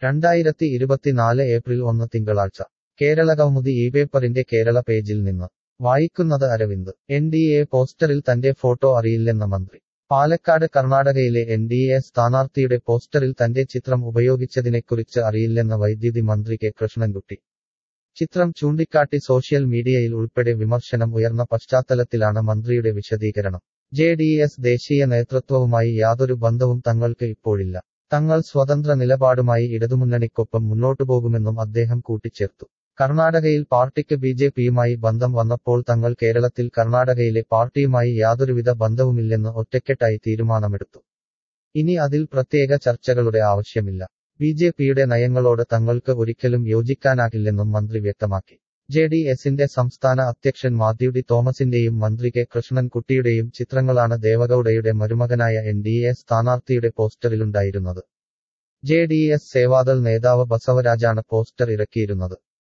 രണ്ടായിരത്തി ഇരുപത്തിനാല് ഏപ്രിൽ ഒന്ന് തിങ്കളാഴ്ച കേരളകൗമുദി ഈ പേപ്പറിന്റെ കേരള പേജിൽ നിന്ന് വായിക്കുന്നത് അരവിന്ദ് എൻ ഡി എ പോസ്റ്ററിൽ തന്റെ ഫോട്ടോ അറിയില്ലെന്ന മന്ത്രി പാലക്കാട് കർണാടകയിലെ എൻ ഡി എ സ്ഥാനാർത്ഥിയുടെ പോസ്റ്ററിൽ തന്റെ ചിത്രം ഉപയോഗിച്ചതിനെക്കുറിച്ച് അറിയില്ലെന്ന വൈദ്യുതി മന്ത്രി കെ കൃഷ്ണൻകുട്ടി ചിത്രം ചൂണ്ടിക്കാട്ടി സോഷ്യൽ മീഡിയയിൽ ഉൾപ്പെടെ വിമർശനം ഉയർന്ന പശ്ചാത്തലത്തിലാണ് മന്ത്രിയുടെ വിശദീകരണം ജെ ഡി എസ് ദേശീയ നേതൃത്വവുമായി യാതൊരു ബന്ധവും തങ്ങൾക്ക് ഇപ്പോഴില്ല തങ്ങൾ സ്വതന്ത്ര നിലപാടുമായി ഇടതുമുന്നണിക്കൊപ്പം മുന്നോട്ടുപോകുമെന്നും അദ്ദേഹം കൂട്ടിച്ചേർത്തു കർണാടകയിൽ പാർട്ടിക്ക് ബി ജെ പിയുമായി ബന്ധം വന്നപ്പോൾ തങ്ങൾ കേരളത്തിൽ കർണാടകയിലെ പാർട്ടിയുമായി യാതൊരുവിധ ബന്ധവുമില്ലെന്ന് ഒറ്റക്കെട്ടായി തീരുമാനമെടുത്തു ഇനി അതിൽ പ്രത്യേക ചർച്ചകളുടെ ആവശ്യമില്ല ബി ജെ പിയുടെ നയങ്ങളോട് തങ്ങൾക്ക് ഒരിക്കലും യോജിക്കാനാകില്ലെന്നും മന്ത്രി വ്യക്തമാക്കി ജെ ഡി എസിന്റെ സംസ്ഥാന അധ്യക്ഷൻ മാത്യുടി തോമസിന്റെയും മന്ത്രി കെ കൃഷ്ണൻകുട്ടിയുടെയും ചിത്രങ്ങളാണ് ദേവഗൌഡയുടെ മരുമകനായ എൻ ഡി എ സ്ഥാനാർത്ഥിയുടെ പോസ്റ്ററിലുണ്ടായിരുന്നത് ജെ ഡി എസ് സേവാദൾ നേതാവ് ബസവരാജാണ് പോസ്റ്റർ ഇറക്കിയിരുന്നത്